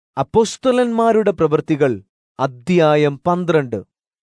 അപ്പോസ്തലന്മാരുടെ പ്രവൃത്തികൾ അദ്ധ്യായം പന്ത്രണ്ട്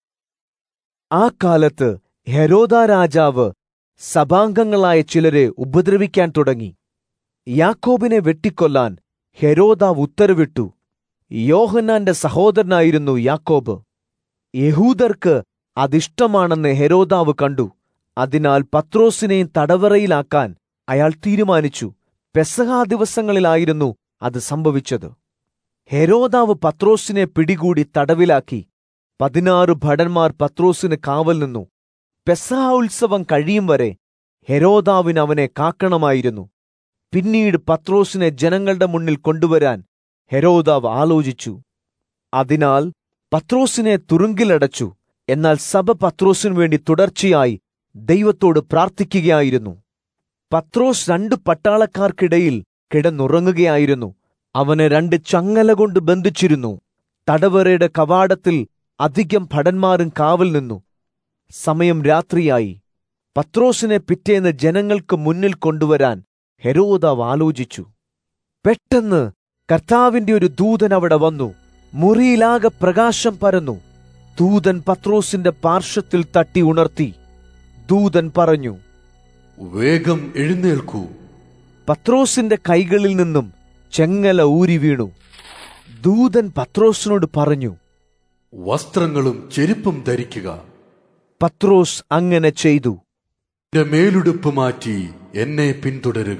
ആ കാലത്ത് ഹെരോദാ രാജാവ് സഭാംഗങ്ങളായ ചിലരെ ഉപദ്രവിക്കാൻ തുടങ്ങി യാക്കോബിനെ വെട്ടിക്കൊല്ലാൻ ഹെരോദാവ് ഉത്തരവിട്ടു യോഹന്നാന്റെ സഹോദരനായിരുന്നു യാക്കോബ് യഹൂദർക്ക് അതിഷ്ടമാണെന്ന് ഹെരോദാവ് കണ്ടു അതിനാൽ പത്രോസിനെയും തടവറയിലാക്കാൻ അയാൾ തീരുമാനിച്ചു പെസഹാ ദിവസങ്ങളിലായിരുന്നു അത് സംഭവിച്ചത് ഹെരോദാവ് പത്രോസിനെ പിടികൂടി തടവിലാക്കി പതിനാറ് ഭടന്മാർ പത്രോസിന് കാവൽ നിന്നു പെസഹ ഉത്സവം കഴിയും വരെ ഹെരോദാവിന് അവനെ കാക്കണമായിരുന്നു പിന്നീട് പത്രോസിനെ ജനങ്ങളുടെ മുന്നിൽ കൊണ്ടുവരാൻ ഹെരോദാവ് ആലോചിച്ചു അതിനാൽ പത്രോസിനെ തുറുങ്കിലടച്ചു എന്നാൽ സഭ പത്രോസിനു വേണ്ടി തുടർച്ചയായി ദൈവത്തോട് പ്രാർത്ഥിക്കുകയായിരുന്നു പത്രോസ് രണ്ട് പട്ടാളക്കാർക്കിടയിൽ കിടന്നുറങ്ങുകയായിരുന്നു അവനെ രണ്ട് ചങ്ങല കൊണ്ട് ബന്ധിച്ചിരുന്നു തടവറയുടെ കവാടത്തിൽ അധികം ഭടന്മാരും കാവൽ നിന്നു സമയം രാത്രിയായി പത്രോസിനെ പിറ്റേന്ന് ജനങ്ങൾക്ക് മുന്നിൽ കൊണ്ടുവരാൻ ഹെരോദാവ് ആലോചിച്ചു പെട്ടെന്ന് കർത്താവിന്റെ ഒരു ദൂതൻ അവിടെ വന്നു മുറിയിലാകെ പ്രകാശം പരന്നു ദൂതൻ പത്രോസിന്റെ പാർശ്വത്തിൽ തട്ടി ഉണർത്തി ദൂതൻ പറഞ്ഞു വേഗം എഴുന്നേൽക്കൂ പത്രോസിന്റെ കൈകളിൽ നിന്നും ചെങ്ങല ഊരി വീണു ദൂതൻ പത്രോസിനോട് പറഞ്ഞു വസ്ത്രങ്ങളും ചെരുപ്പും ധരിക്കുക പത്രോസ് അങ്ങനെ ചെയ്തു എന്റെ മേലുടുപ്പ് മാറ്റി എന്നെ പിന്തുടരുക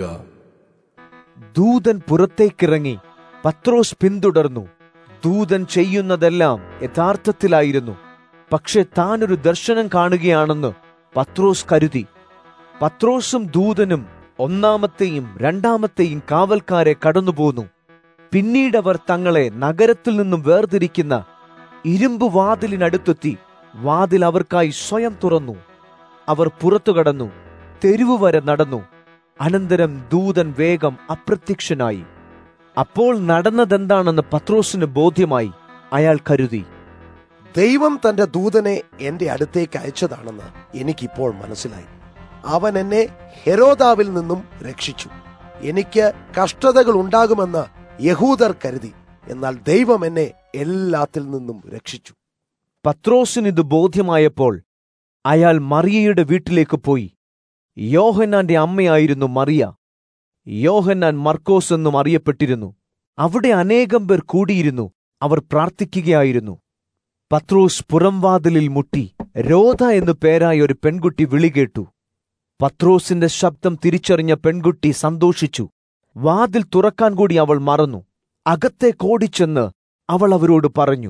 ദൂതൻ പുറത്തേക്കിറങ്ങി പത്രോസ് പിന്തുടർന്നു ദൂതൻ ചെയ്യുന്നതെല്ലാം യഥാർത്ഥത്തിലായിരുന്നു പക്ഷെ താനൊരു ദർശനം കാണുകയാണെന്ന് പത്രോസ് കരുതി പത്രോസും ദൂതനും ഒന്നാമത്തെയും രണ്ടാമത്തെയും കാവൽക്കാരെ കടന്നുപോന്നു പിന്നീടവർ തങ്ങളെ നഗരത്തിൽ നിന്നും വേർതിരിക്കുന്ന ഇരുമ്പ് വാതിലിനടുത്തെത്തി വാതിൽ അവർക്കായി സ്വയം തുറന്നു അവർ പുറത്തു കടന്നു തെരുവ് വരെ നടന്നു അനന്തരം ദൂതൻ വേഗം അപ്രത്യക്ഷനായി അപ്പോൾ നടന്നതെന്താണെന്ന് പത്രോസിന് ബോധ്യമായി അയാൾ കരുതി ദൈവം തന്റെ ദൂതനെ എന്റെ അടുത്തേക്ക് അയച്ചതാണെന്ന് എനിക്കിപ്പോൾ മനസ്സിലായി അവൻ എന്നെ ഹെരോദാവിൽ നിന്നും രക്ഷിച്ചു എനിക്ക് കഷ്ടതകൾ ഉണ്ടാകുമെന്ന് യഹൂദർ കരുതി എന്നാൽ ദൈവം എന്നെ എല്ലാത്തിൽ നിന്നും രക്ഷിച്ചു പത്രോസിന് ഇത് ബോധ്യമായപ്പോൾ അയാൾ മറിയയുടെ വീട്ടിലേക്ക് പോയി യോഹന്നാന്റെ അമ്മയായിരുന്നു മറിയ യോഹന്നാൻ മർക്കോസ് എന്നും അറിയപ്പെട്ടിരുന്നു അവിടെ അനേകം പേർ കൂടിയിരുന്നു അവർ പ്രാർത്ഥിക്കുകയായിരുന്നു പത്രോസ് പുറംവാതിലിൽ മുട്ടി രോധ എന്നു പേരായ ഒരു പെൺകുട്ടി വിളികേട്ടു പത്രോസിന്റെ ശബ്ദം തിരിച്ചറിഞ്ഞ പെൺകുട്ടി സന്തോഷിച്ചു വാതിൽ തുറക്കാൻ കൂടി അവൾ മറന്നു അകത്തെ കോടിച്ചെന്ന് അവൾ അവരോട് പറഞ്ഞു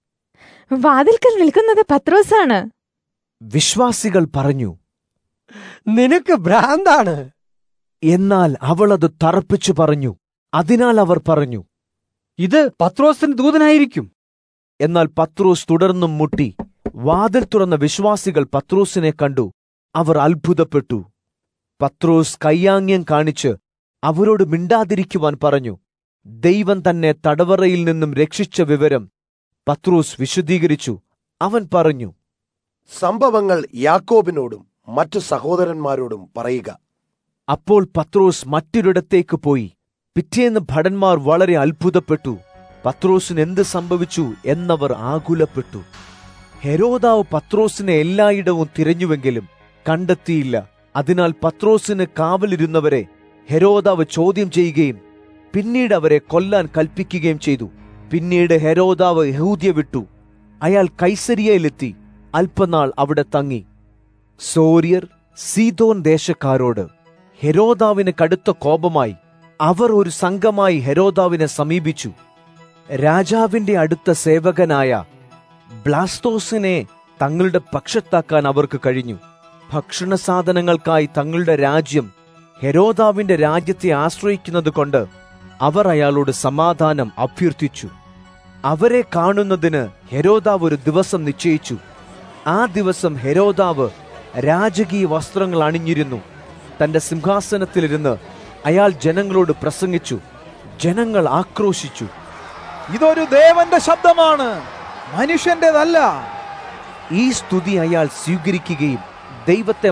വാതിൽക്കൽ നിൽക്കുന്നത് പത്രോസാണ് വിശ്വാസികൾ പറഞ്ഞു നിനക്ക് ഭ്രാന്താണ് എന്നാൽ അവൾ അത് തറപ്പിച്ചു പറഞ്ഞു അതിനാൽ അവർ പറഞ്ഞു ഇത് പത്രോസിന് ദൂതനായിരിക്കും എന്നാൽ പത്രോസ് തുടർന്നും മുട്ടി വാതിൽ തുറന്ന വിശ്വാസികൾ പത്രോസിനെ കണ്ടു അവർ അത്ഭുതപ്പെട്ടു പത്രോസ് കയ്യാങ്യം കാണിച്ച് അവരോട് മിണ്ടാതിരിക്കുവാൻ പറഞ്ഞു ദൈവം തന്നെ തടവറയിൽ നിന്നും രക്ഷിച്ച വിവരം പത്രോസ് വിശദീകരിച്ചു അവൻ പറഞ്ഞു സംഭവങ്ങൾ യാക്കോബിനോടും മറ്റു സഹോദരന്മാരോടും പറയുക അപ്പോൾ പത്രോസ് മറ്റൊരിടത്തേക്ക് പോയി പിറ്റേന്ന് ഭടന്മാർ വളരെ അത്ഭുതപ്പെട്ടു പത്രോസിന് എന്ത് സംഭവിച്ചു എന്നവർ ആകുലപ്പെട്ടു ഹെരോദാവ് പത്രോസിനെ എല്ലായിടവും തിരഞ്ഞുവെങ്കിലും കണ്ടെത്തിയില്ല അതിനാൽ പത്രോസിന് കാവലിരുന്നവരെ ഹെരോദാവ് ചോദ്യം ചെയ്യുകയും പിന്നീട് അവരെ കൊല്ലാൻ കൽപ്പിക്കുകയും ചെയ്തു പിന്നീട് ഹെരോദാവ് യഹൂദ്യ വിട്ടു അയാൾ കൈസരിയയിലെത്തി അല്പനാൾ അവിടെ തങ്ങി സോര്യർ സീതോൻ ദേശക്കാരോട് ഹെരോദാവിന് കടുത്ത കോപമായി അവർ ഒരു സംഘമായി ഹെരോദാവിനെ സമീപിച്ചു രാജാവിന്റെ അടുത്ത സേവകനായ ബ്ലാസ്തോസിനെ തങ്ങളുടെ പക്ഷത്താക്കാൻ അവർക്ക് കഴിഞ്ഞു ഭക്ഷണ സാധനങ്ങൾക്കായി തങ്ങളുടെ രാജ്യം ഹെരോദാവിന്റെ രാജ്യത്തെ ആശ്രയിക്കുന്നത് കൊണ്ട് അവർ അയാളോട് സമാധാനം അഭ്യർത്ഥിച്ചു അവരെ കാണുന്നതിന് ഹെരോദാവ് ഒരു ദിവസം നിശ്ചയിച്ചു ആ ദിവസം ഹെരോദാവ് രാജകീയ വസ്ത്രങ്ങൾ അണിഞ്ഞിരുന്നു തന്റെ സിംഹാസനത്തിലിരുന്ന് അയാൾ ജനങ്ങളോട് പ്രസംഗിച്ചു ജനങ്ങൾ ആക്രോശിച്ചു ഇതൊരു ദേവന്റെ ശബ്ദമാണ് മനുഷ്യന്റേതല്ല ഈ സ്തുതി അയാൾ സ്വീകരിക്കുകയും ദൈവത്തെ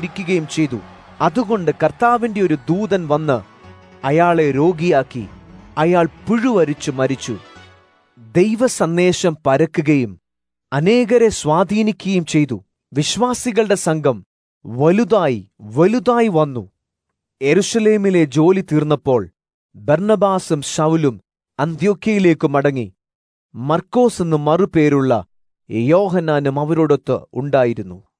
മഹത്വപ്പെടുത്താതിരിക്കുകയും ചെയ്തു അതുകൊണ്ട് കർത്താവിന്റെ ഒരു ദൂതൻ വന്ന് അയാളെ രോഗിയാക്കി അയാൾ പുഴുവരിച്ചു മരിച്ചു ദൈവസന്ദേശം പരക്കുകയും അനേകരെ സ്വാധീനിക്കുകയും ചെയ്തു വിശ്വാസികളുടെ സംഘം വലുതായി വലുതായി വന്നു എരുഷലേമിലെ ജോലി തീർന്നപ്പോൾ ബർണബാസും ഷൗലും അന്ത്യോക്കയിലേക്ക് മടങ്ങി മർക്കോസ് എന്ന് മറുപേരുള്ള യോഹനാനും അവരോടൊത്ത് ഉണ്ടായിരുന്നു